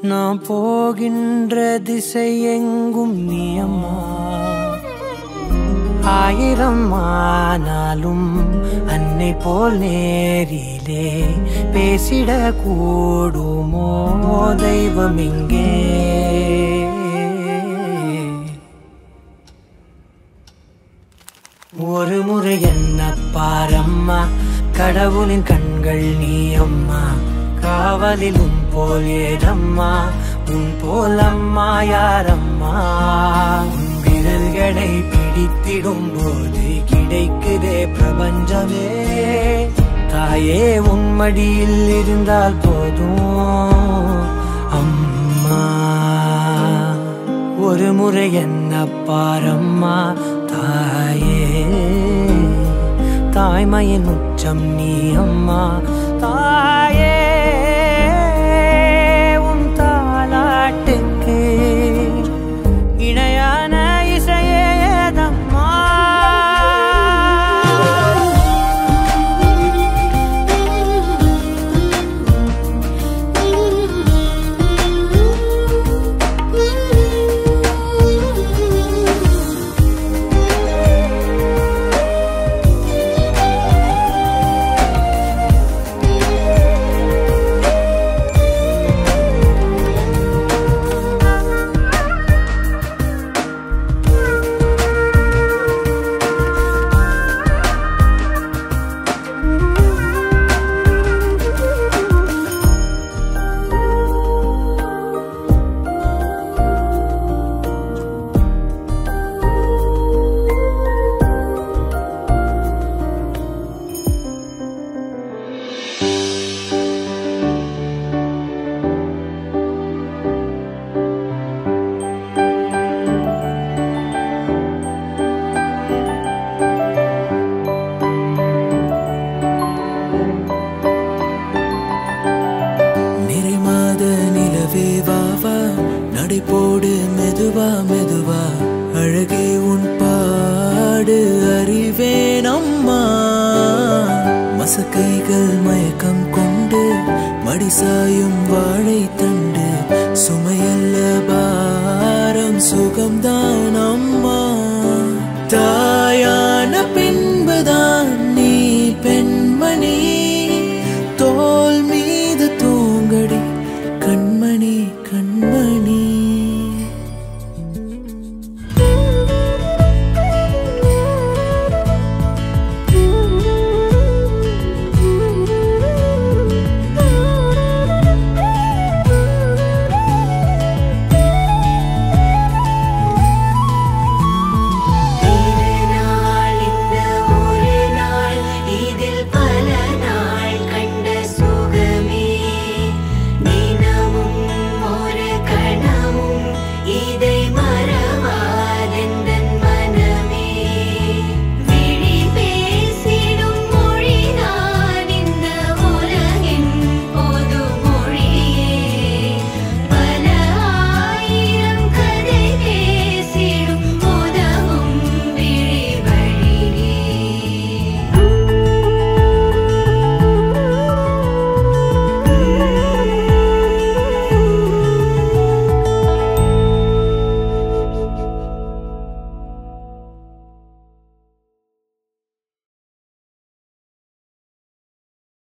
நாம் போகின்ற திசை எங்கும் நீ அம்மா ஆயிரம் ஆனாலும் அன்னை போல் நேரிலே பேசிட கூடுமோ தெய்வம் இங்கே ஒரு முறை என்ன பாரம்மா கடவுளின் கண்கள் நீ அம்மா காவலில் உன் போல் ஏதம்மா உன் போல் அம்மா யாரம்மா உன் விரல்களை பிடித்திடும் போது கிடைக்குதே பிரபஞ்சமே தாயே உன் மடியில் இருந்தால் போதும் அம்மா ஒரு முறை என்ன பாரம்மா தாயே தாய்மையின் உச்சம் நீ அம்மா தாயே உன் தாலாட்டுக்கு இணையான இசையே ஏதம்மா நிறைமாத நிலவே வாவா நடைபோடு மெதுவா மெதுவா அழகே உன் பாடு அறிவேன் அம்மா மசக்கைகள் மயக்கம் கொண்டு மடிசாயும் வாழை தண்டு சுமை